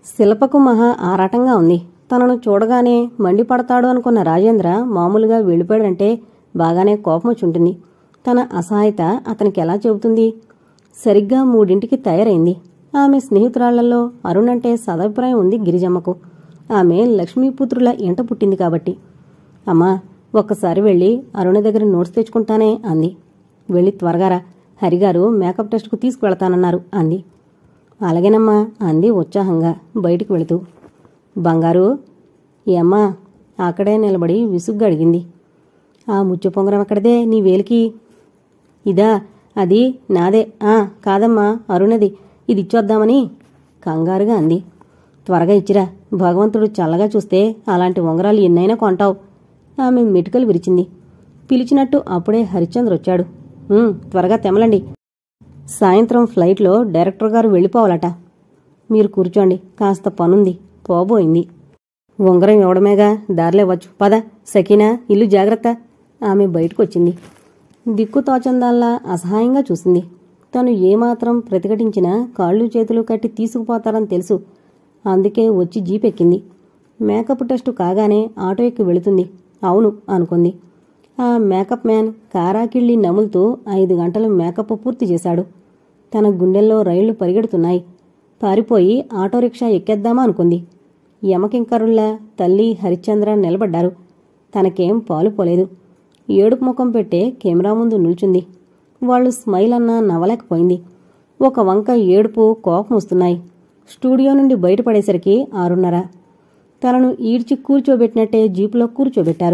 శిల్పకు మహా ఆరాటంగా ఉంది తనను చూడగానే మండిపడతాడు అనుకున్న రాజేంద్ర మామూలుగా వెళ్ళిపోయాడంటే బాగానే కోపం వచ్చుంటుంది తన అసహాయత అతనికి ఎలా చెబుతుంది సరిగ్గా మూడింటికి తయారైంది ఆమె స్నేహితురాళ్లలో అరుణ్ అంటే సదభిప్రాయం ఉంది గిరిజమ్మకు ఆమె లక్ష్మీపుత్రుల ఎంట పుట్టింది కాబట్టి అమ్మా ఒక్కసారి వెళ్ళి అరుణ దగ్గర నోట్స్ తెచ్చుకుంటానే అంది వెళ్ళి త్వరగారా హరిగారు మేకప్ టెస్ట్కు తీసుకువెళతానన్నారు అంది అలాగేనమ్మా అంది ఉత్సాహంగా బయటికి వెళుతూ బంగారు ఏమ్మా అక్కడే నిలబడి విసుగ్గా అడిగింది ఆ ముచ్చు పొంగరం ఎక్కడదే నీ వేలికి ఇదా అది నాదే ఆ కాదమ్మా అరుణది ఇది ఇచ్చొద్దామని కంగారుగా అంది త్వరగా ఇచ్చిరా భగవంతుడు చల్లగా చూస్తే అలాంటి ఉంగరాలు ఎన్నైనా కొంటావు ఆమె మెటుకలు విరిచింది పిలిచినట్టు అప్పుడే హరిశ్చంద్ర వచ్చాడు "ఉమ్, త్వరగా తెమలండి సాయంత్రం ఫ్లైట్లో డైరెక్టర్ గారు వెళ్ళిపోవాలట మీరు కూర్చోండి కాస్త పనుంది పోబోయింది ఉంగరం ఇవ్వడమేగా దారిలేవచ్చు పద సకీనా ఇల్లు జాగ్రత్త ఆమె బయటకొచ్చింది దిక్కు తోచందాల్లా అసహాయంగా చూసింది తను ఏమాత్రం ప్రతిఘటించినా కాళ్ళు చేతులు కట్టి తీసుకుపోతారని తెలుసు అందుకే వచ్చి జీపెక్కింది మేకప్ టెస్టు కాగానే ఆటో ఎక్కి వెళుతుంది అవును అనుకుంది ఆ మేకప్ మ్యాన్ కారాకిళ్ళి నములుతూ ఐదు గంటలు మేకప్ పూర్తి చేశాడు తన గుండెల్లో రైళ్లు పరిగెడుతున్నాయి పారిపోయి ఆటో రిక్షా ఎక్కేద్దామా అనుకుంది యమకింకరుల్లా తల్లి హరిశ్చంద్ర నిలబడ్డారు తనకేం పాలు పోలేదు ఏడుపు ముఖం పెట్టే కెమెరా ముందు నిల్చుంది వాళ్ళు స్మైల్ అన్నా నవ్వలేకపోయింది ఒక వంక ఏడుపు కోపం వస్తున్నాయి స్టూడియో నుండి బయటపడేసరికి ఆరున్నర తనను ఈడ్చి కూర్చోబెట్టినట్టే జీపులో కూర్చోబెట్టారు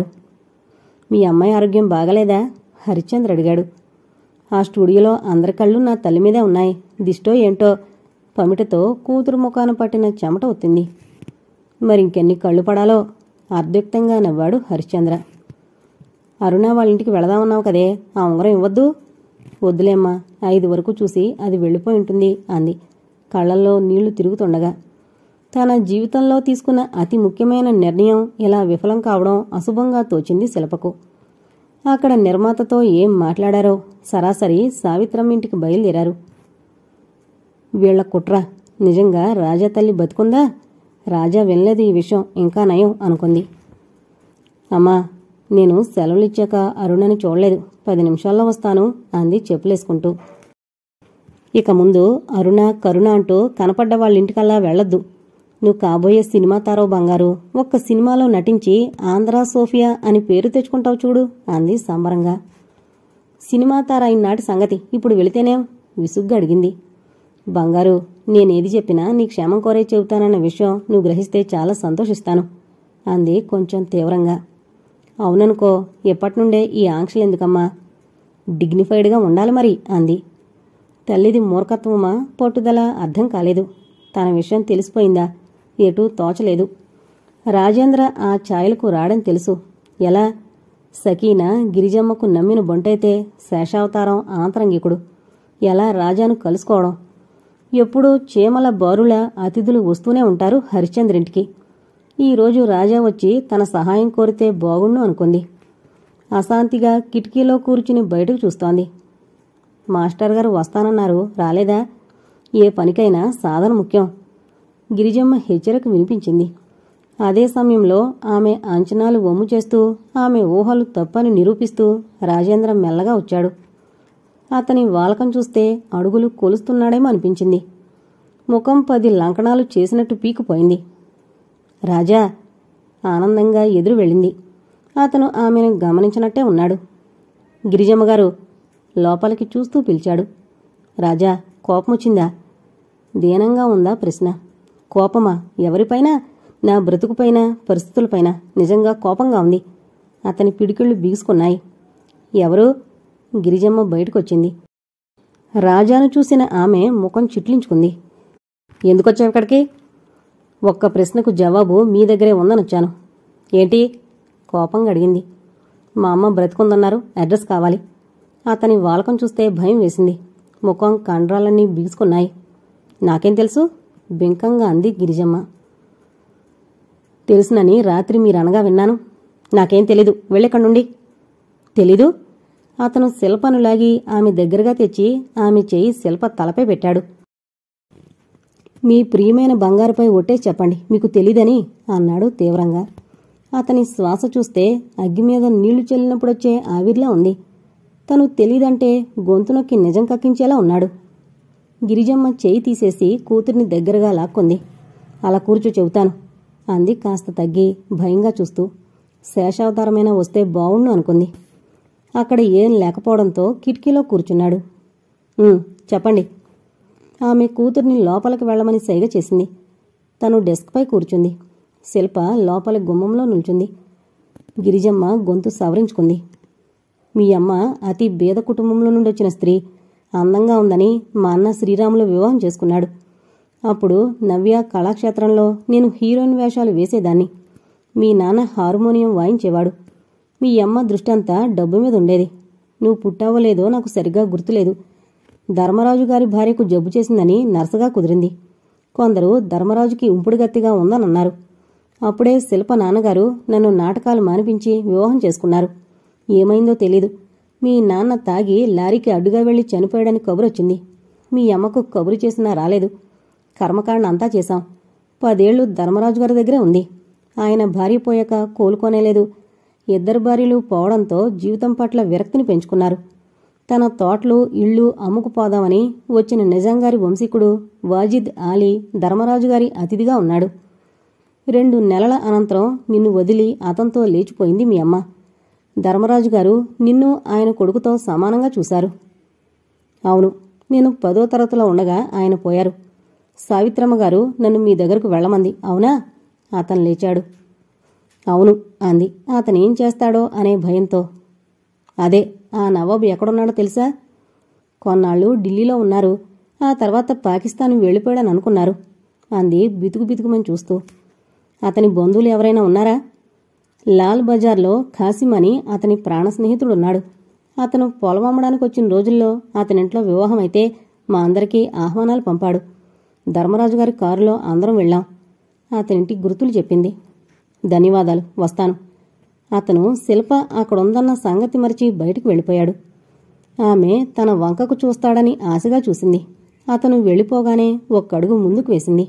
మీ అమ్మాయి ఆరోగ్యం బాగలేదా హరిశ్చంద్ర అడిగాడు ఆ స్టూడియోలో అందరి కళ్ళు నా తల్లి మీదే ఉన్నాయి దిష్టో ఏంటో పమిటతో కూతురు ముఖాన పట్టిన చెమట ఒత్తింది మరింకెన్ని కళ్ళు పడాలో అర్ధయుక్తంగా నవ్వాడు హరిశ్చంద్ర అరుణ వాళ్ళ ఇంటికి వెళదామన్నావు కదే ఆ ఉంగరం ఇవ్వద్దు వద్దులేమ్మా ఐదు వరకు చూసి అది వెళ్ళిపోయి ఉంటుంది అంది కళ్ళల్లో నీళ్లు తిరుగుతుండగా తన జీవితంలో తీసుకున్న అతి ముఖ్యమైన నిర్ణయం ఇలా విఫలం కావడం అశుభంగా తోచింది శిల్పకు అక్కడ నిర్మాతతో ఏం మాట్లాడారో సరాసరి సావిత్రమ్మ ఇంటికి బయలుదేరారు వీళ్ల కుట్ర నిజంగా రాజా తల్లి బతుకుందా రాజా వినలేదు ఈ విషయం ఇంకా నయం అనుకుంది అమ్మా నేను సెలవులిచ్చాక అరుణని చూడలేదు పది నిమిషాల్లో వస్తాను అంది చెప్పులేసుకుంటూ ఇక ముందు అరుణ కరుణ అంటూ కనపడ్డ వాళ్ళ ఇంటికల్లా వెళ్ళొద్దు నువ్వు కాబోయే సినిమా తారో బంగారు ఒక్క సినిమాలో నటించి ఆంధ్రా సోఫియా అని పేరు తెచ్చుకుంటావు చూడు అంది సంబరంగా సినిమా తార ఈనాటి సంగతి ఇప్పుడు వెళితేనేం విసుగ్గా అడిగింది బంగారు నేనేది చెప్పినా నీ క్షేమం కోరే చెబుతానన్న విషయం నువ్వు గ్రహిస్తే చాలా సంతోషిస్తాను అంది కొంచెం తీవ్రంగా అవుననుకో ఎప్పటినుండే ఈ ఆంక్షలు ఎందుకమ్మా డిగ్నిఫైడ్గా ఉండాలి మరి అంది తల్లిది మూర్ఖత్వమా పట్టుదల అర్థం కాలేదు తన విషయం తెలిసిపోయిందా ఎటూ తోచలేదు రాజేంద్ర ఆ ఛాయలకు రాడని తెలుసు ఎలా సకీనా గిరిజమ్మకు నమ్మిన బొంటైతే శేషావతారం ఆంతరంగికుడు ఎలా రాజాను కలుసుకోవడం ఎప్పుడూ చీమల బారుల అతిథులు వస్తూనే ఉంటారు హరిశ్చంద్రింటికి ఈరోజు రాజా వచ్చి తన సహాయం కోరితే బాగుండు అనుకుంది అశాంతిగా కిటికీలో కూర్చుని బయటకు చూస్తోంది మాస్టర్ గారు వస్తానన్నారు రాలేదా ఏ పనికైనా సాధన ముఖ్యం గిరిజమ్మ హెచ్చరిక వినిపించింది అదే సమయంలో ఆమె అంచనాలు వమ్ము చేస్తూ ఆమె ఊహలు తప్పని నిరూపిస్తూ రాజేంద్ర మెల్లగా వచ్చాడు అతని వాలకం చూస్తే అడుగులు కొలుస్తున్నాడేమో అనిపించింది ముఖం పది లంకణాలు చేసినట్టు పీకిపోయింది రాజా ఆనందంగా ఎదురు వెళ్ళింది అతను ఆమెను గమనించినట్టే ఉన్నాడు గిరిజమ్మ గారు లోపలికి చూస్తూ పిలిచాడు రాజా కోపమొచ్చిందా దీనంగా ఉందా ప్రశ్న కోపమా ఎవరిపైనా నా బ్రతుకుపైన పరిస్థితులపైన నిజంగా కోపంగా ఉంది అతని పిడికిళ్ళు బిగుసుకున్నాయి ఎవరు గిరిజమ్మ బయటకొచ్చింది రాజాను చూసిన ఆమె ముఖం చిట్లించుకుంది ఎందుకొచ్చావు ఇక్కడికి ఒక్క ప్రశ్నకు జవాబు మీ దగ్గరే ఉందనొచ్చాను ఏంటి కోపంగా అడిగింది మా అమ్మ బ్రతుకుందన్నారు అడ్రస్ కావాలి అతని వాలకం చూస్తే భయం వేసింది ముఖం కండ్రాలన్నీ బిగుసుకున్నాయి నాకేం తెలుసు బింకంగా అంది గిరిజమ్మ తెలుసునని రాత్రి మీరనగా విన్నాను నాకేం తెలీదు వెళ్ళెక్కడి నుండి తెలీదు అతను శిల్పను లాగి ఆమె దగ్గరగా తెచ్చి ఆమె చేయి శిల్ప తలపై పెట్టాడు మీ ప్రియమైన బంగారుపై ఒట్టేసి చెప్పండి మీకు తెలీదని అన్నాడు తీవ్రంగా అతని శ్వాస చూస్తే అగ్గి మీద నీళ్లు చెల్లినప్పుడొచ్చే ఆవిర్లా ఉంది తను తెలీదంటే గొంతు నొక్కి నిజం కక్కించేలా ఉన్నాడు గిరిజమ్మ చేయి తీసేసి కూతుర్ని దగ్గరగా లాక్కుంది అలా కూర్చో చెబుతాను అంది కాస్త తగ్గి భయంగా చూస్తూ శేషావతారమైనా వస్తే బావుణ్ణు అనుకుంది అక్కడ ఏం లేకపోవడంతో కిటికీలో కూర్చున్నాడు "ఉమ్, చెప్పండి ఆమె కూతుర్ని లోపలికి వెళ్ళమని సైగ చేసింది తను డెస్క్పై కూర్చుంది శిల్ప లోపలి గుమ్మంలో నిల్చుంది గిరిజమ్మ గొంతు సవరించుకుంది మీ అమ్మ అతి బేద కుటుంబంలో నుండి వచ్చిన స్త్రీ అందంగా ఉందని మా అన్న శ్రీరాములు వివాహం చేసుకున్నాడు అప్పుడు నవ్య కళాక్షేత్రంలో నేను హీరోయిన్ వేషాలు వేసేదాన్ని మీ నాన్న హార్మోనియం వాయించేవాడు మీ అమ్మ దృష్టి అంతా డబ్బు మీద ఉండేది నువ్వు పుట్టావో లేదో నాకు సరిగ్గా గుర్తులేదు ధర్మరాజు గారి భార్యకు జబ్బు చేసిందని నర్సగా కుదిరింది కొందరు ధర్మరాజుకి ఉంపుడు గత్తిగా ఉందనన్నారు అప్పుడే శిల్ప నాన్నగారు నన్ను నాటకాలు మానిపించి వివాహం చేసుకున్నారు ఏమైందో తెలీదు మీ నాన్న తాగి లారీకి అడ్డుగా వెళ్లి చనిపోయాడని కబురొచ్చింది మీ అమ్మకు కబురు చేసినా రాలేదు కర్మకాండ అంతా చేశాం పదేళ్లు ధర్మరాజు గారి దగ్గరే ఉంది ఆయన భార్య పోయాక కోలుకోనేలేదు ఇద్దరు భార్యలు పోవడంతో జీవితం పట్ల విరక్తిని పెంచుకున్నారు తన తోటలు ఇళ్ళు అమ్ముకుపోదామని వచ్చిన నిజాంగారి వంశీకుడు వాజిద్ ఆలీ ధర్మరాజు గారి అతిథిగా ఉన్నాడు రెండు నెలల అనంతరం నిన్ను వదిలి అతనితో లేచిపోయింది మీ అమ్మ ధర్మరాజు గారు నిన్ను ఆయన కొడుకుతో సమానంగా చూశారు అవును నేను పదో తరగతిలో ఉండగా ఆయన పోయారు సావిత్రమ్మ గారు నన్ను మీ దగ్గరకు వెళ్ళమంది అవునా అతను లేచాడు అవును అంది అతనేం చేస్తాడో అనే భయంతో అదే ఆ నవాబు ఎక్కడున్నాడో తెలుసా కొన్నాళ్ళు ఢిల్లీలో ఉన్నారు ఆ తర్వాత పాకిస్తాన్ వెళ్ళిపోయాడని అనుకున్నారు అంది బితుకు బితుకుమని చూస్తూ అతని బంధువులు ఎవరైనా ఉన్నారా లాల్ బజార్లో ఖాసిం అని అతని ప్రాణ స్నేహితుడున్నాడు అతను పొలం అమ్మడానికి వచ్చిన రోజుల్లో అతనింట్లో వివాహం అయితే మా అందరికీ ఆహ్వానాలు పంపాడు ధర్మరాజు గారి కారులో అందరం వెళ్ళాం అతనింటి గుర్తులు చెప్పింది ధన్యవాదాలు వస్తాను అతను శిల్ప అక్కడుందన్న సంగతి మరిచి బయటికి వెళ్ళిపోయాడు ఆమె తన వంకకు చూస్తాడని ఆశగా చూసింది అతను వెళ్ళిపోగానే ఒక్కడుగు ముందుకు వేసింది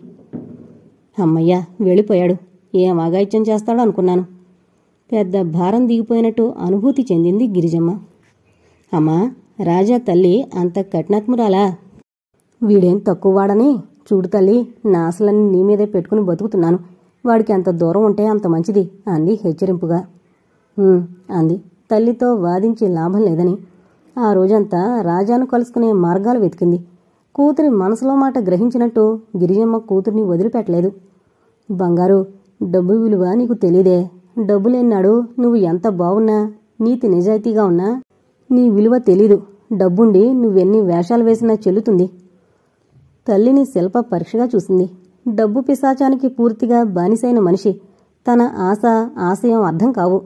అమ్మయ్యా వెళ్ళిపోయాడు ఏం అగాయిత్యం చేస్తాడో అనుకున్నాను పెద్ద భారం దిగిపోయినట్టు అనుభూతి చెందింది గిరిజమ్మ అమ్మా రాజా తల్లి అంత కఠినాత్మురాలా వీడేం తక్కువవాడని చూడు తల్లి నా అసలన్నీ నీ మీదే పెట్టుకుని బతుకుతున్నాను వాడికి అంత దూరం ఉంటే అంత మంచిది అంది హెచ్చరింపుగా "ఉమ్," అంది తల్లితో వాదించి లాభం లేదని ఆ రోజంతా రాజాను కలుసుకునే మార్గాలు వెతికింది కూతురి మనసులో మాట గ్రహించినట్టు గిరిజమ్మ కూతుర్ని వదిలిపెట్టలేదు బంగారు డబ్బు విలువ నీకు తెలీదే డబ్బు లేనాడు నువ్వు ఎంత బావున్నా నీతి నిజాయితీగా ఉన్నా నీ విలువ తెలీదు డబ్బుండి నువ్వెన్ని వేషాలు వేసినా చెల్లుతుంది తల్లిని శిల్ప పరీక్షగా చూసింది డబ్బు పిశాచానికి పూర్తిగా బానిసైన మనిషి తన ఆశ ఆశయం అర్థం కావు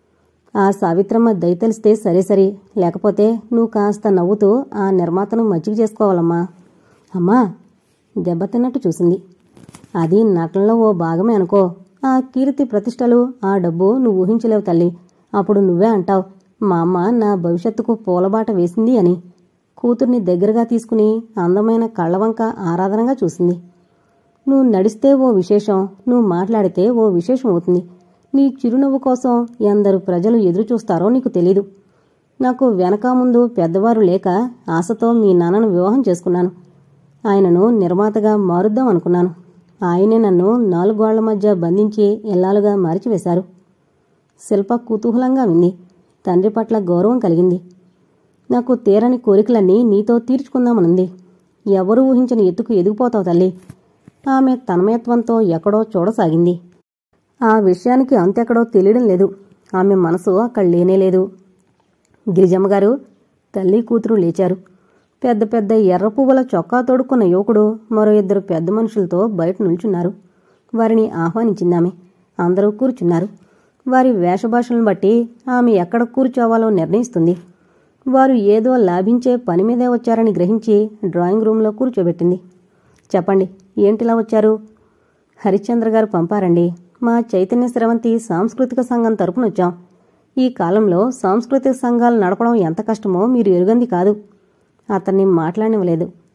ఆ సావిత్రమ్మ దయతలిస్తే సరే సరే లేకపోతే నువ్వు కాస్త నవ్వుతూ ఆ నిర్మాతను మజ్జిగ చేసుకోవాలమ్మా అమ్మా దెబ్బతిన్నట్టు చూసింది అది నటనలో ఓ భాగమే అనుకో ఆ కీర్తి ప్రతిష్టలు ఆ డబ్బు నువ్వు ఊహించలేవు తల్లి అప్పుడు నువ్వే అంటావు మా అమ్మ నా భవిష్యత్తుకు పూలబాట వేసింది అని కూతుర్ని దగ్గరగా తీసుకుని అందమైన కళ్ళవంక ఆరాధనగా చూసింది నువ్వు నడిస్తే ఓ విశేషం నువ్వు మాట్లాడితే ఓ విశేషం అవుతుంది నీ చిరునవ్వు కోసం ఎందరు ప్రజలు ఎదురు చూస్తారో నీకు తెలీదు నాకు వెనక ముందు పెద్దవారు లేక ఆశతో మీ నాన్నను వివాహం చేసుకున్నాను ఆయనను నిర్మాతగా మారుద్దాం అనుకున్నాను ఆయనే నన్ను నాలుగోళ్ల మధ్య బంధించి ఎల్లాలుగా మార్చివేశారు శిల్ప కుతూహలంగా వింది తండ్రి పట్ల గౌరవం కలిగింది నాకు తీరని కోరికలన్నీ నీతో తీర్చుకుందామనుంది ఎవరు ఊహించని ఎత్తుకు ఎదిగిపోతావు తల్లి ఆమె తన్మయత్వంతో ఎక్కడో చూడసాగింది ఆ విషయానికి అంతెక్కడో తెలియడం లేదు ఆమె మనసు అక్కడ లేనేలేదు గిరిజమ్మ గారు తల్లి కూతురు లేచారు పెద్ద పెద్ద ఎర్ర పువ్వుల చొక్కా తొడుక్కున్న యువకుడు మరో ఇద్దరు పెద్ద మనుషులతో బయట నిల్చున్నారు వారిని ఆహ్వానించిందామె అందరూ కూర్చున్నారు వారి వేషభాషలను బట్టి ఆమె ఎక్కడ కూర్చోవాలో నిర్ణయిస్తుంది వారు ఏదో లాభించే పని మీదే వచ్చారని గ్రహించి డ్రాయింగ్ రూంలో కూర్చోబెట్టింది చెప్పండి ఏంటిలా వచ్చారు హరిశ్చంద్ర గారు పంపారండి మా చైతన్య స్రవంతి సాంస్కృతిక సంఘం తరపున వచ్చాం ఈ కాలంలో సాంస్కృతిక సంఘాలు నడపడం ఎంత కష్టమో మీరు ఎరుగంది కాదు అతన్ని మాట్లాడనివ్వలేదు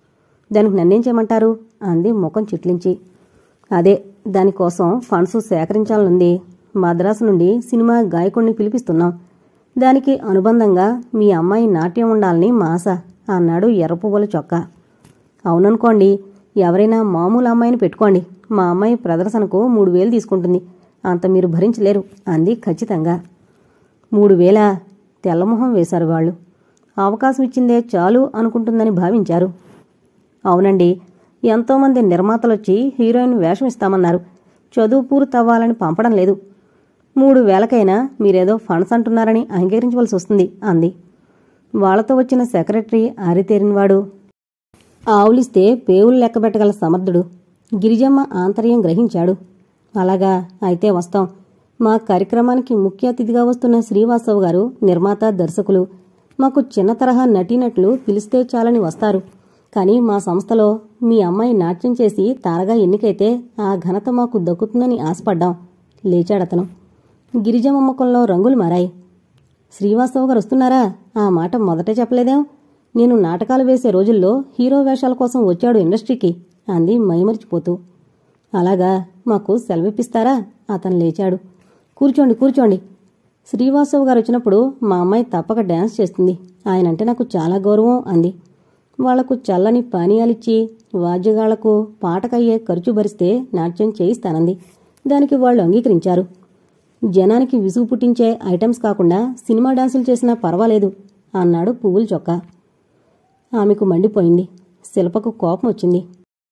దానికి నన్నేం చేయమంటారు అంది ముఖం చిట్లించి అదే దానికోసం ఫండ్స్ సేకరించాలనుంది మద్రాసు నుండి సినిమా గాయకుడిని పిలిపిస్తున్నాం దానికి అనుబంధంగా మీ అమ్మాయి నాట్యం ఉండాలని మా ఆశ అన్నాడు ఎర్రపువ్వుల చొక్కా అవుననుకోండి ఎవరైనా మామూలు అమ్మాయిని పెట్టుకోండి మా అమ్మాయి ప్రదర్శనకు మూడు వేలు తీసుకుంటుంది అంత మీరు భరించలేరు అంది ఖచ్చితంగా మూడు వేల తెల్లమొహం వేశారు వాళ్ళు అవకాశం ఇచ్చిందే చాలు అనుకుంటుందని భావించారు అవునండి ఎంతోమంది నిర్మాతలొచ్చి హీరోయిన్ వేషం ఇస్తామన్నారు చదువు పూర్తవ్వాలని పంపడం లేదు మూడు వేలకైనా మీరేదో ఫండ్స్ అంటున్నారని అంగీకరించవలసి వస్తుంది అంది వాళ్లతో వచ్చిన సెక్రటరీ ఆరితేరినవాడు ఆవులిస్తే పేవులు లెక్కబెట్టగల సమర్థుడు గిరిజమ్మ ఆంతర్యం గ్రహించాడు అలాగా అయితే వస్తాం మా కార్యక్రమానికి ముఖ్య అతిథిగా వస్తున్న శ్రీవాస్తవ్ గారు నిర్మాత దర్శకులు మాకు చిన్న తరహా నటీనటులు పిలిస్తే చాలని వస్తారు కానీ మా సంస్థలో మీ అమ్మాయి నాట్యం చేసి తారగా ఎన్నికైతే ఆ ఘనత మాకు దక్కుతుందని ఆశపడ్డాం లేచాడతను గిరిజమ్మ ముఖంలో రంగులు మారాయి శ్రీవాస్తవ్ గారు వస్తున్నారా ఆ మాట మొదటే చెప్పలేదేం నేను నాటకాలు వేసే రోజుల్లో హీరో వేషాల కోసం వచ్చాడు ఇండస్ట్రీకి అంది మైమరిచిపోతూ అలాగా మాకు సెలవిప్పిస్తారా అతను లేచాడు కూర్చోండి కూర్చోండి శ్రీవాస్తవ్ గారు వచ్చినప్పుడు మా అమ్మాయి తప్పక డ్యాన్స్ చేస్తుంది ఆయనంటే నాకు చాలా గౌరవం అంది వాళ్లకు చల్లని పానీయాలిచ్చి వాద్యగాళ్లకు పాటకయ్యే ఖర్చు భరిస్తే నాట్యం చేయిస్తానంది దానికి వాళ్ళు అంగీకరించారు జనానికి విసుగు పుట్టించే ఐటమ్స్ కాకుండా సినిమా డాన్సులు చేసినా పర్వాలేదు అన్నాడు పువ్వుల చొక్కా ఆమెకు మండిపోయింది శిల్పకు కోపం వచ్చింది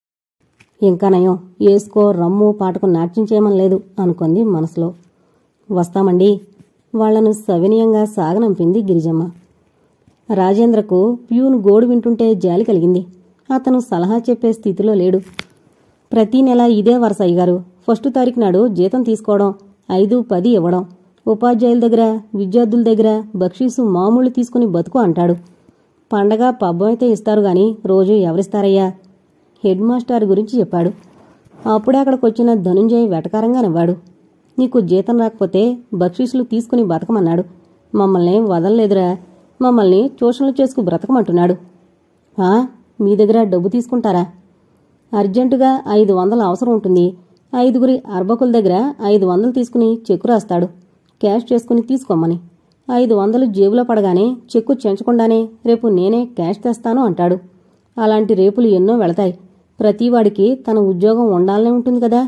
ఇంకా నయం ఏసుకో రమ్ము పాటకు నాట్యం చేయమని లేదు అనుకుంది మనసులో వస్తామండి వాళ్లను సవినయంగా సాగనంపింది గిరిజమ్మ రాజేంద్రకు ప్యూన్ గోడు వింటుంటే జాలి కలిగింది అతను సలహా చెప్పే స్థితిలో లేడు ప్రతి నెల ఇదే వరుస అయ్యగారు ఫస్ట్ తారీఖు నాడు జీతం తీసుకోవడం ఐదు పది ఇవ్వడం ఉపాధ్యాయుల దగ్గర విద్యార్థుల దగ్గర బక్షీసు మామూలు తీసుకుని బతుకు అంటాడు పండగ పబ్బం అయితే ఇస్తారు గాని రోజు ఎవరిస్తారయ్యా హెడ్ మాస్టర్ గురించి చెప్పాడు అప్పుడే అక్కడికొచ్చిన ధనుంజయ్ వెటకారంగా నవ్వాడు నీకు జీతం రాకపోతే బక్షీసులు తీసుకుని బతకమన్నాడు మమ్మల్ని వదలలేదురా మమ్మల్ని ట్యూషన్లు చేసుకు బ్రతకమంటున్నాడు ఆ మీ దగ్గర డబ్బు తీసుకుంటారా అర్జెంటుగా ఐదు వందల అవసరం ఉంటుంది ఐదుగురి అర్బకుల దగ్గర ఐదు వందలు తీసుకుని చెక్కు రాస్తాడు క్యాష్ చేసుకుని తీసుకోమని ఐదు వందలు జేబులో పడగానే చెక్కు చెంచకుండానే రేపు నేనే క్యాష్ తెస్తాను అంటాడు అలాంటి రేపులు ఎన్నో వెళతాయి ప్రతివాడికి తన ఉద్యోగం ఉండాలనే ఉంటుంది కదా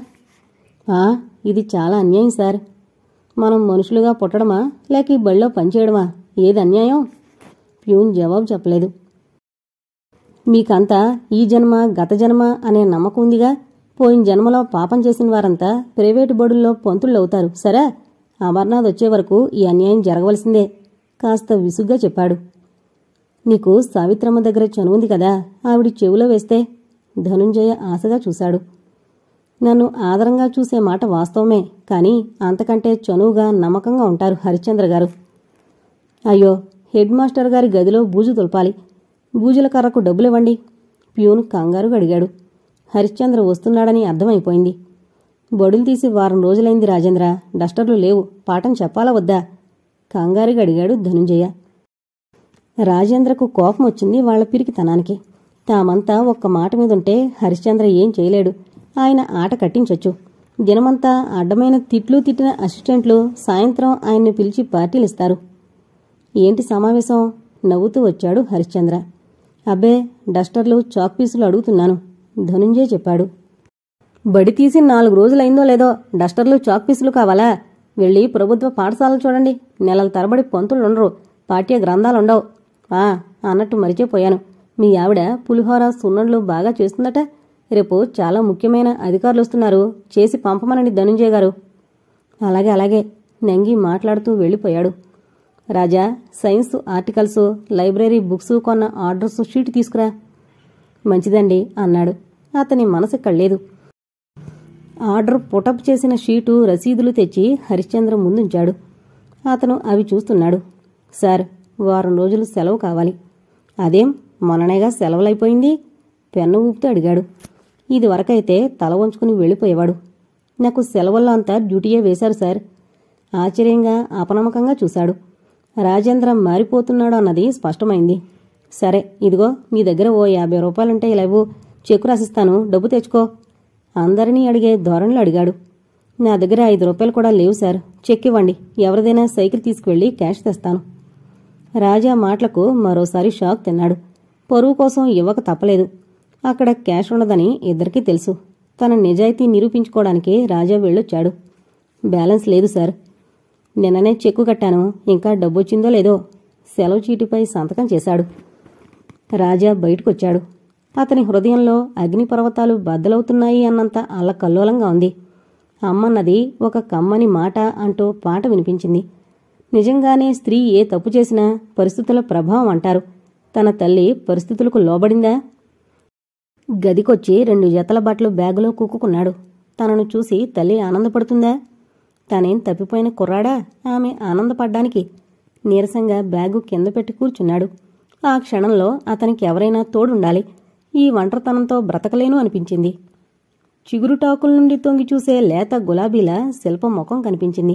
ఆ ఇది చాలా అన్యాయం సార్ మనం మనుషులుగా పుట్టడమా లేక ఈ బళ్ళో పనిచేయడమా ఏది అన్యాయం ప్యూన్ జవాబు చెప్పలేదు మీకంతా ఈ జన్మ గత జన్మ అనే నమ్మకం ఉందిగా పోయిన జన్మలో పాపం చేసిన వారంతా ప్రైవేటు బడుల్లో పొంతుళ్ళవుతారు సరే అమర్నాథ్ వచ్చే వరకు ఈ అన్యాయం జరగవలసిందే కాస్త విసుగ్గా చెప్పాడు నీకు సావిత్రమ్మ దగ్గర చనువుంది కదా ఆవిడ చెవిలో వేస్తే ధనుంజయ ఆశగా చూశాడు నన్ను ఆదరంగా చూసే మాట వాస్తవమే కానీ అంతకంటే చనువుగా నమ్మకంగా ఉంటారు హరిశ్చంద్ర గారు అయ్యో హెడ్ మాస్టర్ గారి గదిలో బూజు తులపాలి బూజుల కర్రకు డబ్బులివ్వండి ప్యూన్ కంగారుగా అడిగాడు హరిశ్చంద్ర వస్తున్నాడని అర్థమైపోయింది బడులు తీసి వారం రోజులైంది రాజేంద్ర డస్టర్లు లేవు పాఠం చెప్పాలా వద్దా కంగారుగా అడిగాడు ధనుంజయ రాజేంద్రకు కోపం వచ్చింది వాళ్ల పిరికితనానికి తామంతా ఒక్క మాట మీదుంటే హరిశ్చంద్ర ఏం చేయలేడు ఆయన ఆట కట్టించొచ్చు దినమంతా అడ్డమైన తిట్లు తిట్టిన అసిస్టెంట్లు సాయంత్రం ఆయన్ని పిలిచి పార్టీలిస్తారు ఏంటి సమావేశం నవ్వుతూ వచ్చాడు హరిశ్చంద్ర అబ్బే డస్టర్లు చాక్ పీసులు అడుగుతున్నాను ధనుంజయ్ చెప్పాడు బడి తీసి నాలుగు రోజులైందో లేదో డస్టర్లు చాక్ పీసులు కావాలా వెళ్ళి ప్రభుత్వ పాఠశాలలు చూడండి నెలల తరబడి పొంతులు ఉండరు పాఠ్య గ్రంథాలుండవు ఆ అన్నట్టు మరిచిపోయాను మీ ఆవిడ పులిహోర సున్నండ్లు బాగా చేస్తుందట రేపు చాలా ముఖ్యమైన అధికారులు వస్తున్నారు చేసి పంపమనండి ధనుంజయ్ గారు అలాగే అలాగే నంగి మాట్లాడుతూ వెళ్ళిపోయాడు Raja science articles library books కొన్న ఆర్డర్స్ షీట్ తీసుకురా మంచిదండి అన్నాడు అతని మనసు కళ్ళేదు ఆర్డర్ పుటప్ చేసిన షీటు రసీదులు తెచ్చి హరిశ్చంద్ర ముందుంచాడు అతను అవి చూస్తున్నాడు సార్ వారం రోజులు సెలవు కావాలి అదేం మొన్ననేగా సెలవులైపోయింది పెన్ను ఊపుతూ అడిగాడు ఇది వరకైతే తల వంచుకుని వెళ్ళిపోయేవాడు నాకు సెలవుల్లో అంతా డ్యూటీయే వేశారు సార్ ఆశ్చర్యంగా అపనమ్మకంగా చూశాడు రాజేంద్ర మారిపోతున్నాడు అన్నది స్పష్టమైంది సరే ఇదిగో నీ దగ్గర ఓ యాభై రూపాయలుంటే ఇలా ఇవ్వు చెక్కు రాసిస్తాను డబ్బు తెచ్చుకో అందరినీ అడిగే ధోరణిలో అడిగాడు నా దగ్గర ఐదు రూపాయలు కూడా లేవు సార్ చెక్ ఇవ్వండి ఎవరిదైనా సైకిల్ తీసుకువెళ్ళి క్యాష్ తెస్తాను రాజా మాటలకు మరోసారి షాక్ తిన్నాడు పరువు కోసం ఇవ్వక తప్పలేదు అక్కడ క్యాష్ ఉండదని ఇద్దరికీ తెలుసు తన నిజాయితీ నిరూపించుకోవడానికి రాజా వెళ్ళొచ్చాడు బ్యాలెన్స్ లేదు సార్ నిన్ననే చెక్కు కట్టాను ఇంకా డబ్బొచ్చిందో లేదో సెలవు చీటిపై సంతకం చేశాడు రాజా బయటకొచ్చాడు అతని హృదయంలో అగ్నిపర్వతాలు బద్దలవుతున్నాయి అన్నంత అల్లకల్లోలంగా ఉంది అమ్మన్నది ఒక కమ్మని మాట అంటూ పాట వినిపించింది నిజంగానే స్త్రీ ఏ తప్పు చేసినా పరిస్థితుల ప్రభావం అంటారు తన తల్లి పరిస్థితులకు లోబడిందా గదికొచ్చి రెండు జతల బట్టలు బ్యాగులో కుక్కుకున్నాడు తనను చూసి తల్లి ఆనందపడుతుందా తానేం తప్పిపోయిన కుర్రాడా ఆమె ఆనందపడ్డానికి నీరసంగా బ్యాగు కింద పెట్టి కూర్చున్నాడు ఆ క్షణంలో అతనికి ఎవరైనా తోడుండాలి ఈ ఒంటరితనంతో బ్రతకలేను అనిపించింది చిగురుటాకుల నుండి తొంగి చూసే లేత గులాబీల శిల్ప ముఖం కనిపించింది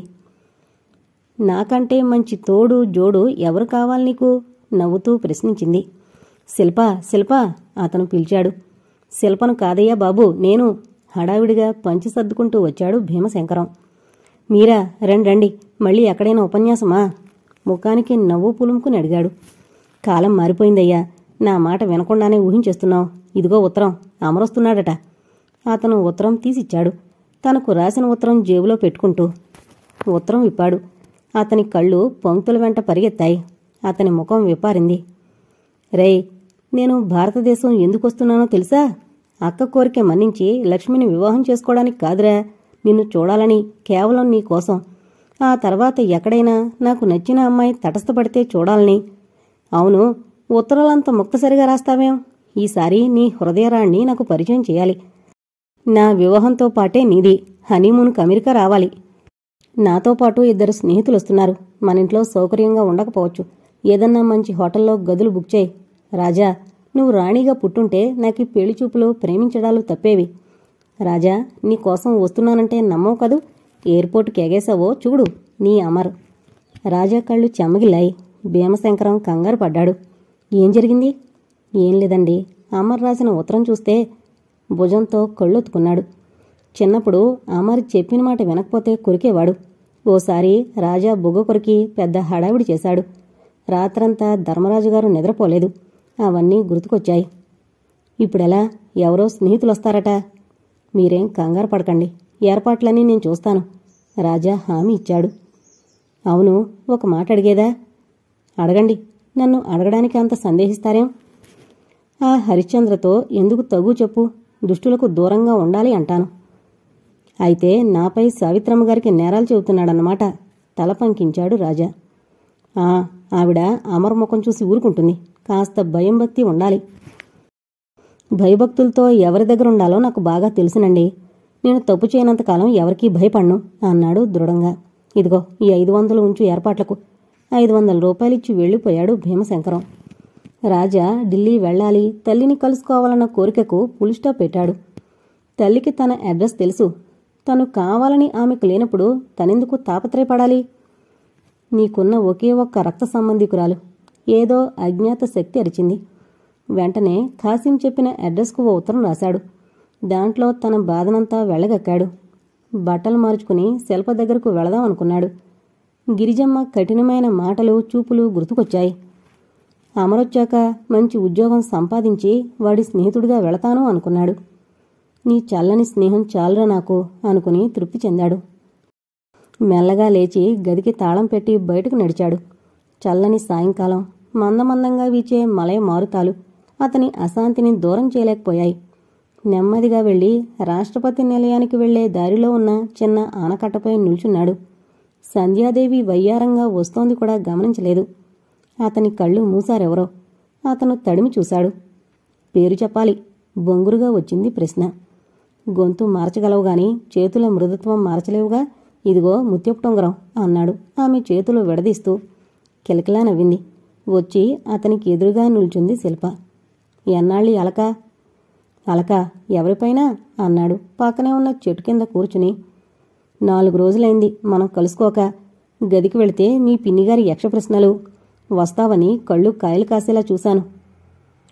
నాకంటే మంచి తోడు జోడు ఎవరు కావాలి నీకు నవ్వుతూ ప్రశ్నించింది శిల్ప శిల్ప అతను పిలిచాడు శిల్పను కాదయ్యా బాబు నేను హడావిడిగా పంచి సర్దుకుంటూ వచ్చాడు భీమశంకరం మీరా రండి రండి మళ్ళీ ఎక్కడైనా ఉపన్యాసమా ముఖానికి నవ్వు పులుముకుని అడిగాడు కాలం మారిపోయిందయ్యా నా మాట వినకుండానే ఊహించేస్తున్నావు ఇదిగో ఉత్తరం అమరొస్తున్నాడట అతను ఉత్తరం తీసిచ్చాడు తనకు రాసిన ఉత్తరం జేబులో పెట్టుకుంటూ ఉత్తరం విప్పాడు అతని కళ్ళు పంక్తుల వెంట పరిగెత్తాయి అతని ముఖం విప్పారింది రేయ్ నేను భారతదేశం ఎందుకొస్తున్నానో తెలుసా అక్క కోరిక మన్నించి లక్ష్మిని వివాహం చేసుకోవడానికి కాదురా నిన్ను చూడాలని కేవలం నీ కోసం ఆ తర్వాత ఎక్కడైనా నాకు నచ్చిన అమ్మాయి తటస్థపడితే చూడాలని అవును ఉత్తరాలంత ముక్తసరిగా రాస్తావేం ఈసారి నీ హృదయరాణ్ణి నాకు పరిచయం చేయాలి నా వివాహంతో పాటే నీది హనీమూన్కి అమెరికా రావాలి నాతో పాటు ఇద్దరు స్నేహితులు వస్తున్నారు మన ఇంట్లో సౌకర్యంగా ఉండకపోవచ్చు ఏదన్నా మంచి హోటల్లో గదులు బుక్ చేయి రాజా నువ్వు రాణిగా పుట్టుంటే నాకు ఈ పెళ్లి చూపులు ప్రేమించడాలు తప్పేవి రాజా నీ కోసం వస్తున్నానంటే నమ్మవు కదూ ఎయిర్పోర్ట్కి ఎగేసావో చూడు నీ అమర్ రాజా కళ్ళు చెమ్మగిల్లాయి భీమశంకరం కంగారు పడ్డాడు ఏం జరిగింది ఏం లేదండి అమర్ రాసిన ఉత్తరం చూస్తే భుజంతో కళ్ళొత్తుకున్నాడు చిన్నప్పుడు అమర్ చెప్పిన మాట వినకపోతే కొరికేవాడు ఓసారి రాజా బొగ్గ కొరికి పెద్ద హడావిడి చేశాడు రాత్రంతా ధర్మరాజు గారు నిద్రపోలేదు అవన్నీ గుర్తుకొచ్చాయి ఇప్పుడెలా ఎవరో స్నేహితులు వస్తారట మీరేం కంగారు పడకండి ఏర్పాట్లన్నీ నేను చూస్తాను రాజా హామీ ఇచ్చాడు అవును ఒక మాట అడిగేదా అడగండి నన్ను అడగడానికి అంత సందేహిస్తారేం ఆ హరిశ్చంద్రతో ఎందుకు తగు చెప్పు దుష్టులకు దూరంగా ఉండాలి అంటాను అయితే నాపై సావిత్రమ్మ గారికి నేరాలు చెబుతున్నాడన్నమాట తల పంకించాడు రాజా ఆ ఆవిడ అమరముఖం చూసి ఊరుకుంటుంది కాస్త భయం భక్తి ఉండాలి భయభక్తులతో ఎవరి దగ్గర ఉండాలో నాకు బాగా తెలుసునండి నేను తప్పు చేయనంతకాలం ఎవరికీ భయపడ్ను అన్నాడు దృఢంగా ఇదిగో ఈ ఐదు వందలు ఉంచు ఏర్పాట్లకు ఐదు వందల రూపాయలిచ్చి వెళ్ళిపోయాడు భీమశంకరం రాజా ఢిల్లీ వెళ్ళాలి తల్లిని కలుసుకోవాలన్న కోరికకు పులి స్టాప్ పెట్టాడు తల్లికి తన అడ్రస్ తెలుసు తను కావాలని ఆమెకు లేనప్పుడు తనెందుకు తాపత్రయపడాలి నీకున్న ఒకే ఒక్క రక్త సంబంధికురాలు ఏదో అజ్ఞాత శక్తి అరిచింది వెంటనే ఖాసిం చెప్పిన అడ్రస్కు ఓ ఉత్తరం రాశాడు దాంట్లో తన బాధనంతా వెళ్ళగక్కాడు బట్టలు మార్చుకుని శిల్ప దగ్గరకు వెళదాం అనుకున్నాడు గిరిజమ్మ కఠినమైన మాటలు చూపులు గుర్తుకొచ్చాయి అమరొచ్చాక మంచి ఉద్యోగం సంపాదించి వాడి స్నేహితుడిగా వెళతాను అనుకున్నాడు నీ చల్లని స్నేహం చాలురా నాకు అనుకుని తృప్తి చెందాడు మెల్లగా లేచి గదికి తాళం పెట్టి బయటకు నడిచాడు చల్లని సాయంకాలం మందమందంగా వీచే మలయ మారుతాలు అతని అశాంతిని దూరం చేయలేకపోయాయి నెమ్మదిగా వెళ్లి రాష్ట్రపతి నిలయానికి వెళ్లే దారిలో ఉన్న చిన్న ఆనకట్టపై నిల్చున్నాడు సంధ్యాదేవి వయ్యారంగా వస్తోంది కూడా గమనించలేదు అతని కళ్ళు మూసారెవరో అతను తడిమి చూశాడు పేరు చెప్పాలి బొంగురుగా వచ్చింది ప్రశ్న గొంతు మార్చగలవు గాని చేతుల మృదుత్వం మార్చలేవుగా ఇదిగో ముత్యపు టొంగరం అన్నాడు ఆమె చేతులు విడదీస్తూ కిలకిలా నవ్వింది వచ్చి అతనికి ఎదురుగా నిల్చుంది శిల్ప ఎన్నాళ్ళి అలక అలక ఎవరిపైనా అన్నాడు పక్కనే ఉన్న చెట్టు కింద కూర్చుని నాలుగు రోజులైంది మనం కలుసుకోక గదికి వెళితే మీ పిన్నిగారి యక్ష ప్రశ్నలు వస్తావని కళ్ళు కాయలు కాసేలా చూశాను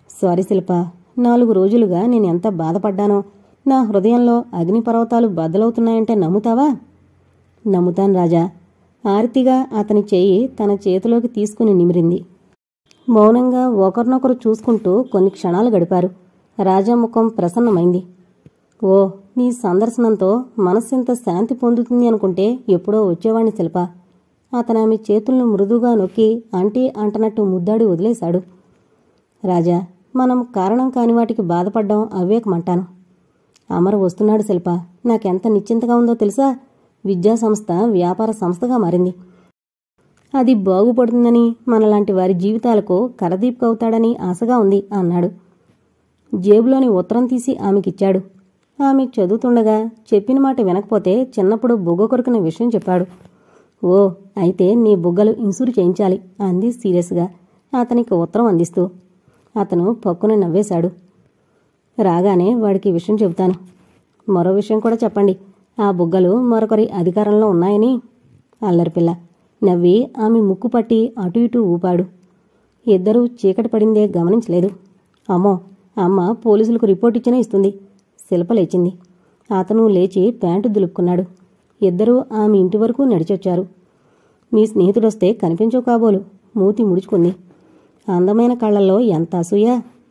సారీ శిల్ప నాలుగు రోజులుగా నేను ఎంత బాధపడ్డానో నా హృదయంలో అగ్నిపర్వతాలు బద్దలవుతున్నాయంటే నమ్ముతావా నమ్ముతాను రాజా ఆర్తిగా అతని చెయ్యి తన చేతిలోకి తీసుకుని నిమిరింది మౌనంగా ఒకరినొకరు చూసుకుంటూ కొన్ని క్షణాలు గడిపారు రాజా ముఖం ప్రసన్నమైంది ఓ నీ సందర్శనంతో మనస్సింత శాంతి పొందుతుంది అనుకుంటే ఎప్పుడో వచ్చేవాణ్ణి శిల్ప అతను ఆమె చేతులను మృదువుగా నొక్కి అంటీ అంటనట్టు ముద్దాడి వదిలేశాడు రాజా మనం కారణం కాని వాటికి బాధపడ్డం అవివేకమంటాను అమర్ వస్తున్నాడు శిల్ప నాకెంత నిశ్చింతగా ఉందో తెలుసా విద్యా సంస్థ వ్యాపార సంస్థగా మారింది అది బాగుపడుతుందని మనలాంటి వారి జీవితాలకు కరదీపుకవుతాడని ఆశగా ఉంది అన్నాడు జేబులోని ఉత్తరం తీసి ఆమెకిచ్చాడు ఆమె చదువుతుండగా చెప్పిన మాట వినకపోతే చిన్నప్పుడు బుగ్గ కొరికిన విషయం చెప్పాడు ఓ అయితే నీ బుగ్గలు ఇన్సూర్ చేయించాలి అంది సీరియస్గా అతనికి ఉత్తరం అందిస్తూ అతను పక్కున నవ్వేశాడు రాగానే వాడికి ఈ విషయం చెబుతాను మరో విషయం కూడా చెప్పండి ఆ బుగ్గలు మరొకరి అధికారంలో ఉన్నాయని అల్లరిపిల్ల నవ్వి ఆమె ముక్కు పట్టి అటు ఇటు ఊపాడు ఇద్దరూ చీకటి పడిందే గమనించలేదు అమ్మో అమ్మ పోలీసులకు రిపోర్ట్ ఇచ్చినా ఇస్తుంది శిల్ప లేచింది అతను లేచి ప్యాంటు దులుపుకున్నాడు ఇద్దరూ ఆమె ఇంటి వరకు నడిచొచ్చారు మీ స్నేహితుడొస్తే కనిపించవు కాబోలు మూతి ముడుచుకుంది అందమైన కళ్ళల్లో ఎంత అసూయ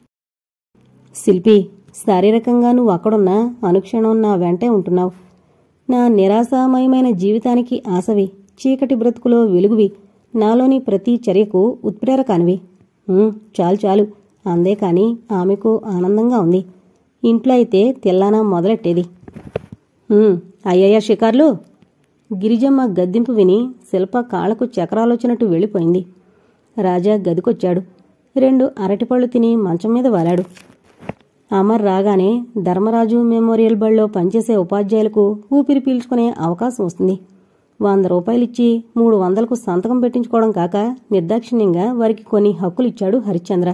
శిల్పి శారీరకంగా నువ్వు అక్కడున్నా అనుక్షణం నా వెంటే ఉంటున్నావు నా నిరాశామయమైన జీవితానికి ఆశవి చీకటి బ్రతుకులో వెలుగువి నాలోని ప్రతి చర్యకు ఉత్ప్రేరకానివి ఉమ్, చాలు చాలు అందే కాని ఆమెకు ఆనందంగా ఉంది ఇంట్లో అయితే తెల్లానా మొదలెట్టేది "ఉమ్, అయ్యయ్యా షికార్లు గిరిజమ్మ గద్దింపు విని శిల్ప కాళ్లకు చక్రాలొచ్చినట్టు వెళ్ళిపోయింది రాజా గదికొచ్చాడు రెండు అరటిపళ్ళు తిని మంచం మీద వాలాడు అమర్ రాగానే ధర్మరాజు మెమోరియల్ బడిలో పనిచేసే ఉపాధ్యాయులకు ఊపిరి పీల్చుకునే అవకాశం వస్తుంది వంద రూపాయలిచ్చి మూడు వందలకు సంతకం పెట్టించుకోవడం కాక నిర్దాక్షిణ్యంగా వారికి కొన్ని హక్కులు ఇచ్చాడు హరిశ్చంద్ర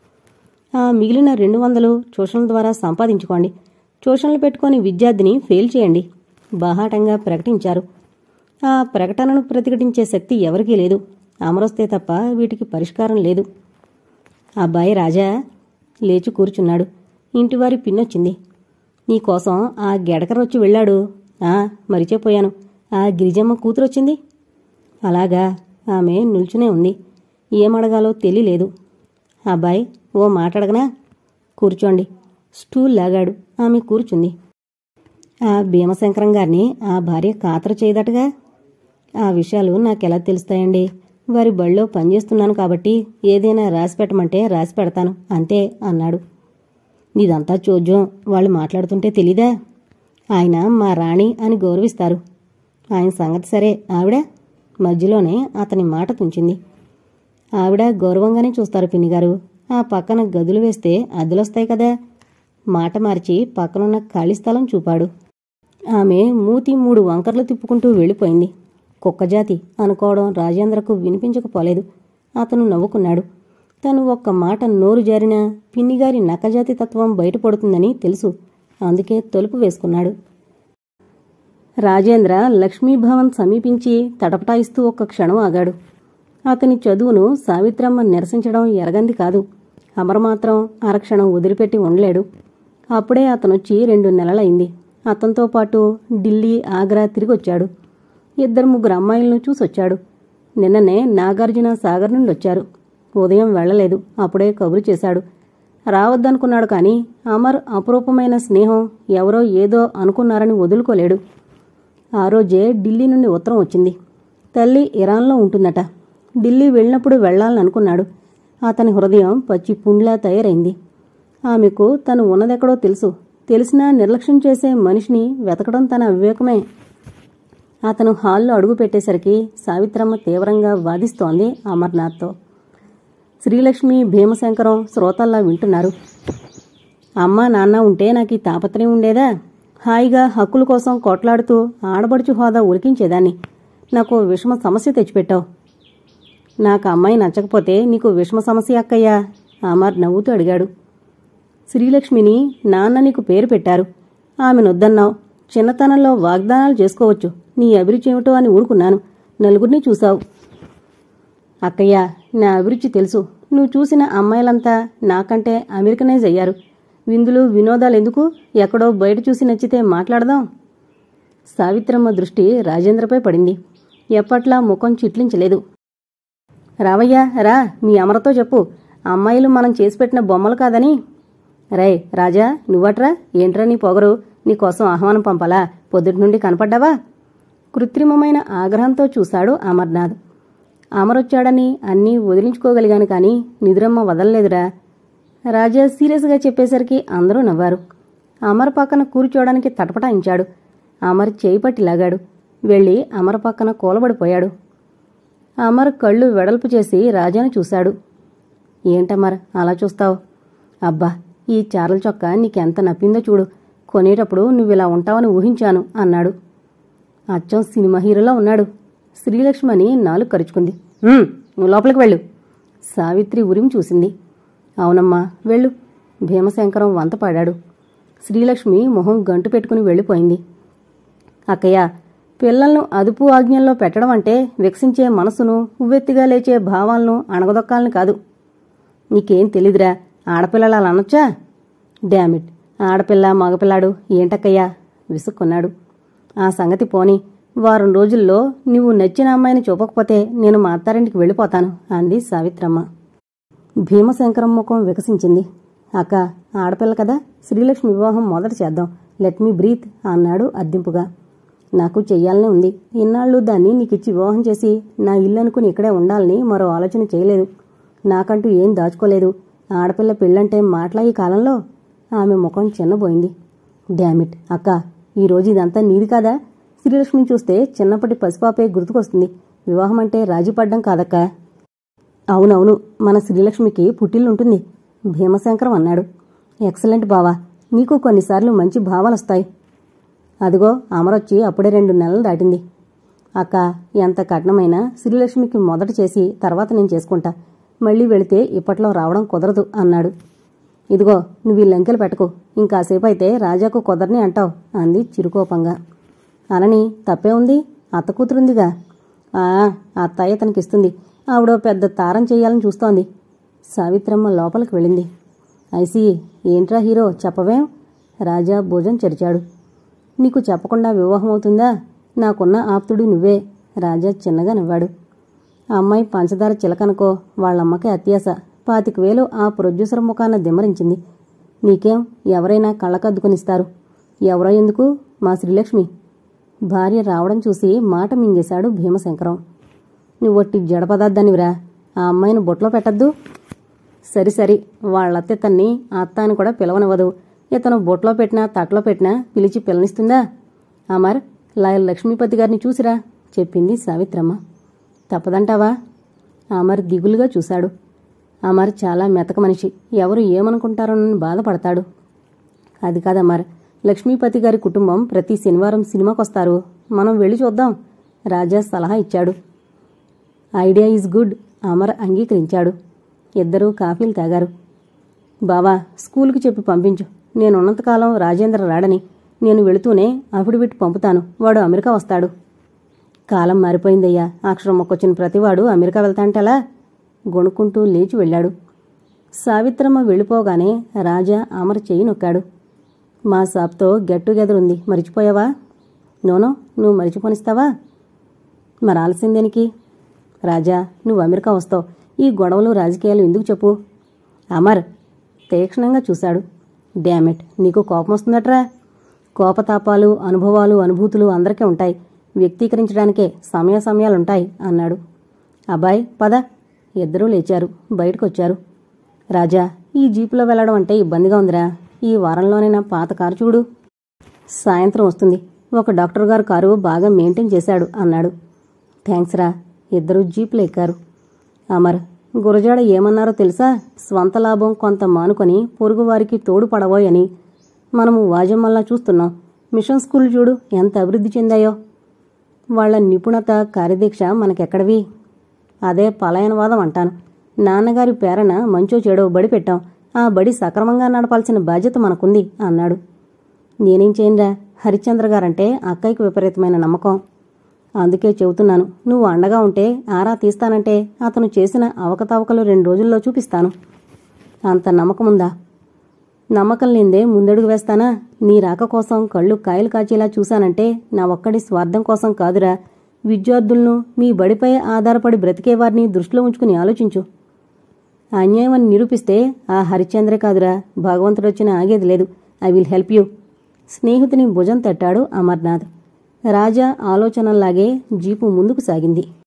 ఆ మిగిలిన రెండు వందలు ట్యూషన్ల ద్వారా సంపాదించుకోండి ట్యూషన్లు పెట్టుకొని విద్యార్థిని ఫెయిల్ చేయండి బాహాటంగా ప్రకటించారు ఆ ప్రకటనను ప్రతిఘటించే శక్తి ఎవరికీ లేదు అమరొస్తే తప్ప వీటికి పరిష్కారం లేదు అబ్బాయి రాజా లేచి కూర్చున్నాడు ఇంటివారి పిన్నొచ్చింది నీకోసం ఆ గెడకరొచ్చి వెళ్ళాడు ఆ మరిచిపోయాను ఆ గిరిజమ్మ కూతురొచ్చింది అలాగా ఆమె నిల్చునే ఉంది ఏమడగాలో తెలియలేదు అబ్బాయి ఓ మాట్లాడగనా కూర్చోండి స్టూల్ లాగాడు ఆమె కూర్చుంది ఆ భీమశంకరం గారిని ఆ భార్య ఖాతరు చేయదటగా ఆ విషయాలు నాకెలా తెలుస్తాయండి వారి బళ్ళో పనిచేస్తున్నాను కాబట్టి ఏదైనా రాసి పెట్టమంటే రాసి పెడతాను అంతే అన్నాడు నీదంతా చోద్యం వాళ్ళు మాట్లాడుతుంటే తెలీదా ఆయన మా రాణి అని గౌరవిస్తారు ఆయన సంగతి సరే ఆవిడ మధ్యలోనే అతని మాట తుంచింది ఆవిడ గౌరవంగానే చూస్తారు పిన్నిగారు ఆ పక్కన గదులు వేస్తే అద్దెలొస్తాయి కదా మాట మార్చి పక్కనున్న ఖాళీ స్థలం చూపాడు ఆమె మూతి మూడు వంకర్లు తిప్పుకుంటూ వెళ్ళిపోయింది కుక్కజాతి అనుకోవడం రాజేంద్రకు వినిపించకపోలేదు అతను నవ్వుకున్నాడు తను ఒక్క మాట నోరు జారినా పిన్నిగారి నక్కజాతి తత్వం బయటపడుతుందని తెలుసు అందుకే తలుపు వేసుకున్నాడు రాజేంద్ర లక్ష్మీభవన్ సమీపించి తటపటాయిస్తూ ఒక్క క్షణం ఆగాడు అతని చదువును సావిత్రమ్మ నిరసించడం ఎరగంది కాదు అమర మాత్రం అరక్షణం వదిలిపెట్టి ఉండలేడు అప్పుడే అతనొచ్చి రెండు నెలలైంది అతనితో పాటు ఢిల్లీ ఆగ్రా తిరిగొచ్చాడు ఇద్దరు ముగ్గురు అమ్మాయిలను చూసొచ్చాడు నిన్ననే నాగార్జున సాగర్ నుండి వచ్చారు ఉదయం వెళ్ళలేదు అప్పుడే కబురు చేశాడు రావద్దనుకున్నాడు కానీ అమర్ అపురూపమైన స్నేహం ఎవరో ఏదో అనుకున్నారని వదులుకోలేడు ఆ రోజే ఢిల్లీ నుండి ఉత్తరం వచ్చింది తల్లి ఇరాన్లో ఉంటుందట ఢిల్లీ వెళ్ళినప్పుడు వెళ్ళాలని అనుకున్నాడు అతని హృదయం పచ్చి పుండ్లా తయారైంది ఆమెకు తను ఉన్నదెక్కడో తెలుసు తెలిసినా నిర్లక్ష్యం చేసే మనిషిని వెతకడం తన వివేకమే అతను హాల్లో అడుగు పెట్టేసరికి సావిత్రమ్మ తీవ్రంగా వాదిస్తోంది అమర్నాథ్తో శ్రీలక్ష్మి భీమశంకరం శ్రోతల్లా వింటున్నారు అమ్మ నాన్న ఉంటే నాకు ఈ తాపత్రయం ఉండేదా హాయిగా హక్కుల కోసం కొట్లాడుతూ ఆడబడుచు హోదా ఉరికించేదాన్ని నాకు విషమ సమస్య తెచ్చిపెట్టావు నాకు అమ్మాయి నచ్చకపోతే నీకు విషమ సమస్య అక్కయ్యా అమర్ నవ్వుతూ అడిగాడు శ్రీలక్ష్మిని నాన్న నీకు పేరు పెట్టారు ఆమెనొద్దన్నావు చిన్నతనంలో వాగ్దానాలు చేసుకోవచ్చు నీ అభిరుచి ఏమిటో అని ఊరుకున్నాను నలుగురిని చూశావు అక్కయ్య నా అభిరుచి తెలుసు నువ్వు చూసిన అమ్మాయిలంతా నాకంటే అమెరికనైజ్ అయ్యారు విందులు వినోదాలు ఎందుకు ఎక్కడో బయట చూసి నచ్చితే మాట్లాడదాం సావిత్రమ్మ దృష్టి రాజేంద్రపై పడింది ఎప్పట్లా ముఖం చిట్లించలేదు రావయ్యా రా మీ అమరతో చెప్పు అమ్మాయిలు మనం చేసి పెట్టిన బొమ్మలు కాదని రే రాజా నువ్వట్రా ఏంట్రా నీ పొగరు నీకోసం ఆహ్వానం పంపాలా పొద్దుటి నుండి కనపడ్డావా కృత్రిమమైన ఆగ్రహంతో చూశాడు అమర్నాథ్ అమరొచ్చాడని అన్నీ వదిలించుకోగలిగాను కానీ నిదురమ్మ వదలలేదురా రాజా సీరియస్గా చెప్పేసరికి అందరూ నవ్వారు అమర్ పక్కన కూర్చోడానికి తటపటాయించాడు అమర్ చేయి పట్టి లాగాడు వెళ్ళి అమర్ పక్కన కూలబడిపోయాడు అమర్ కళ్ళు వెడల్పు చేసి రాజాను చూశాడు ఏంటమర్ అలా చూస్తావు అబ్బా ఈ చారల చొక్కా నీకెంత నప్పిందో చూడు కొనేటప్పుడు నువ్విలా ఉంటావని ఊహించాను అన్నాడు అచ్చం సినిమా హీరోలో ఉన్నాడు శ్రీలక్ష్మని నాలుగు కరుచుకుంది "ఉమ్, నువ్వు లోపలికి వెళ్ళు సావిత్రి ఉరిమి చూసింది అవునమ్మా వెళ్ళు భీమశంకరం వంత పాడాడు శ్రీలక్ష్మి మొహం గంటు పెట్టుకుని వెళ్ళిపోయింది అక్కయ్య పిల్లలను అదుపు ఆజ్ఞల్లో పెట్టడం అంటే వికసించే మనసును ఉవ్వెత్తిగా లేచే భావాలను అణగదొక్కాలని కాదు నీకేం తెలీదురా ఆడపిల్లలు అలా అనొచ్చా డామిట్ ఆడపిల్ల మగపిల్లాడు ఏంటక్కయ్యా విసుక్కున్నాడు ఆ సంగతి పోని వారం రోజుల్లో నువ్వు నచ్చిన అమ్మాయిని చూపకపోతే నేను మా అత్తారింటికి వెళ్ళిపోతాను అంది సావిత్రమ్మ భీమశంకరం ముఖం వికసించింది అక్క ఆడపిల్ల కదా శ్రీలక్ష్మి వివాహం మొదట చేద్దాం లెట్ మీ బ్రీత్ అన్నాడు అద్దింపుగా నాకు చెయ్యాలనే ఉంది ఇన్నాళ్ళు దాన్ని నీకిచ్చి వివాహం చేసి నా ఇల్లు అనుకుని ఇక్కడే ఉండాలని మరో ఆలోచన చేయలేదు నాకంటూ ఏం దాచుకోలేదు ఆడపిల్ల పెళ్ళంటే మాట్లా ఈ కాలంలో ఆమె ముఖం చిన్నబోయింది డామిట్ అక్క ఈరోజు ఇదంతా నీది కాదా శ్రీలక్ష్మిని చూస్తే చిన్నప్పటి పసిపాపే గుర్తుకొస్తుంది వివాహం అంటే రాజీ పడ్డం కాదక్కా అవునవును మన శ్రీలక్ష్మికి పుట్టిల్లుంటుంది భీమశంకరం అన్నాడు ఎక్సలెంట్ బావా నీకు కొన్నిసార్లు మంచి భావాలొస్తాయి అదిగో అమరొచ్చి అప్పుడే రెండు నెలలు దాటింది అక్క ఎంత కఠినమైనా శ్రీలక్ష్మికి మొదట చేసి తర్వాత నేను చేసుకుంటా మళ్ళీ వెళితే ఇప్పట్లో రావడం కుదరదు అన్నాడు ఇదిగో నువ్వు ఈ లంకెలు పెట్టకు ఇంకాసేపు అయితే రాజాకు కుదరని అంటావు అంది చిరుకోపంగా అనని తప్పే ఉంది అత్త కూతురుందిగా ఆ అత్తయ్య తనకిస్తుంది ఆవిడ పెద్ద తారం చెయ్యాలని చూస్తోంది సావిత్రమ్మ లోపలికి వెళ్ళింది ఐసి ఏంట్రా హీరో చెప్పవేం రాజా భుజం చెరిచాడు నీకు చెప్పకుండా వివాహం అవుతుందా నాకున్న ఆప్తుడు నువ్వే రాజా చిన్నగా నవ్వాడు ఆ అమ్మాయి పంచదార చిలకనుకో వాళ్ళమ్మకి అత్యాస పాతిక వేలు ఆ ప్రొడ్యూసర్ ముఖాన దిమ్మరించింది నీకేం ఎవరైనా కళ్ళకద్దుకునిస్తారు ఎవరో ఎందుకు మా శ్రీలక్ష్మి భార్య రావడం చూసి మాట మింగేశాడు భీమశంకరం నువ్వొట్టి జడ పదార్థానివిరా ఆ అమ్మాయిని బొట్లో పెట్టద్దు సరి సరి వాళ్ళత్త తన్ని అత్త అని కూడా పిలవనివ్వదు ఇతను బొట్లో పెట్టినా తట్లో పెట్టినా పిలిచి పిల్లనిస్తుందా అమర్ లాయల్ లక్ష్మీపతి గారిని చూసిరా చెప్పింది సావిత్రమ్మ తప్పదంటావా అమర్ దిగులుగా చూశాడు అమర్ చాలా మెతక మనిషి ఎవరు ఏమనుకుంటారోనని బాధపడతాడు అది కాదమర్ లక్ష్మీపతి గారి కుటుంబం ప్రతి శనివారం సినిమాకొస్తారు మనం వెళ్ళి చూద్దాం రాజా సలహా ఇచ్చాడు ఐడియా ఈజ్ గుడ్ అమర్ అంగీకరించాడు ఇద్దరూ కాఫీలు తాగారు బావా స్కూల్కి చెప్పి పంపించు నేనున్నంతకాలం రాజేంద్ర రాడని నేను వెళుతూనే అఫిడవిట్ పంపుతాను వాడు అమెరికా వస్తాడు కాలం మారిపోయిందయ్యా అక్షరం మొక్కొచ్చిన ప్రతివాడు అమెరికా వెళ్తాంటలా గొణుక్కుంటూ లేచి వెళ్ళాడు సావిత్రమ్మ వెళ్ళిపోగానే రాజా అమర్ చెయ్యి నొక్కాడు మా సాబ్తో గెట్ టుగెదర్ ఉంది మరిచిపోయావా నోనో నువ్వు మరిచిపోనిస్తావా మరి ఆలస్యం దేనికి రాజా నువ్వు అమెరికా వస్తావు ఈ గొడవలు రాజకీయాలు ఎందుకు చెప్పు అమర్ తీక్షణంగా చూశాడు డ్యామెట్ నీకు కోపం వస్తుందట్రా కోపతాపాలు అనుభవాలు అనుభూతులు అందరికీ ఉంటాయి వ్యక్తీకరించడానికే సమయ సమయాలుంటాయి అన్నాడు అబ్బాయ్ పద ఇద్దరూ లేచారు బయటకొచ్చారు రాజా ఈ జీపులో వెళ్ళడం అంటే ఇబ్బందిగా ఉందిరా ఈ వారంలోనే నా పాత కారు చూడు సాయంత్రం వస్తుంది ఒక డాక్టర్ గారు కారు బాగా మెయింటైన్ చేశాడు అన్నాడు థ్యాంక్స్ రా ఇద్దరూ జీపులు ఎక్కారు అమర్ గురజాడ ఏమన్నారో తెలుసా స్వంత లాభం కొంత మానుకొని పొరుగువారికి తోడు పడబోయని మనము వాజమ్మల్లా చూస్తున్నాం మిషన్ స్కూల్ చూడు ఎంత అభివృద్ధి చెందాయో వాళ్ళ నిపుణత కార్యదీక్ష మనకెక్కడవి అదే పలాయనవాదం అంటాను నాన్నగారి పేరన మంచో చెడో బడి పెట్టాం ఆ బడి సక్రమంగా నడపాల్సిన బాధ్యత మనకుంది అన్నాడు నేనేం చేయనురా హరిశ్చంద్ర గారంటే అక్కయ్యకు విపరీతమైన నమ్మకం అందుకే చెబుతున్నాను నువ్వు అండగా ఉంటే ఆరా తీస్తానంటే అతను చేసిన అవకతవకలు రెండు రోజుల్లో చూపిస్తాను అంత నమ్మకముందా నమ్మకం లేందే ముందడుగు వేస్తానా నీ రాక కోసం కళ్ళు కాయలు కాచేలా చూశానంటే నా ఒక్కడి స్వార్థం కోసం కాదురా విద్యార్థులను మీ బడిపై ఆధారపడి బ్రతికే వారిని దృష్టిలో ఉంచుకుని ఆలోచించు అన్యాయం అని నిరూపిస్తే ఆ హరిశ్చంద్రే కాదురా భగవంతుడొచ్చిన ఆగేది లేదు ఐ విల్ హెల్ప్ యూ స్నేహితుని భుజం తట్టాడు అమర్నాథ్ రాజా ఆలోచనల్లాగే జీపు ముందుకు సాగింది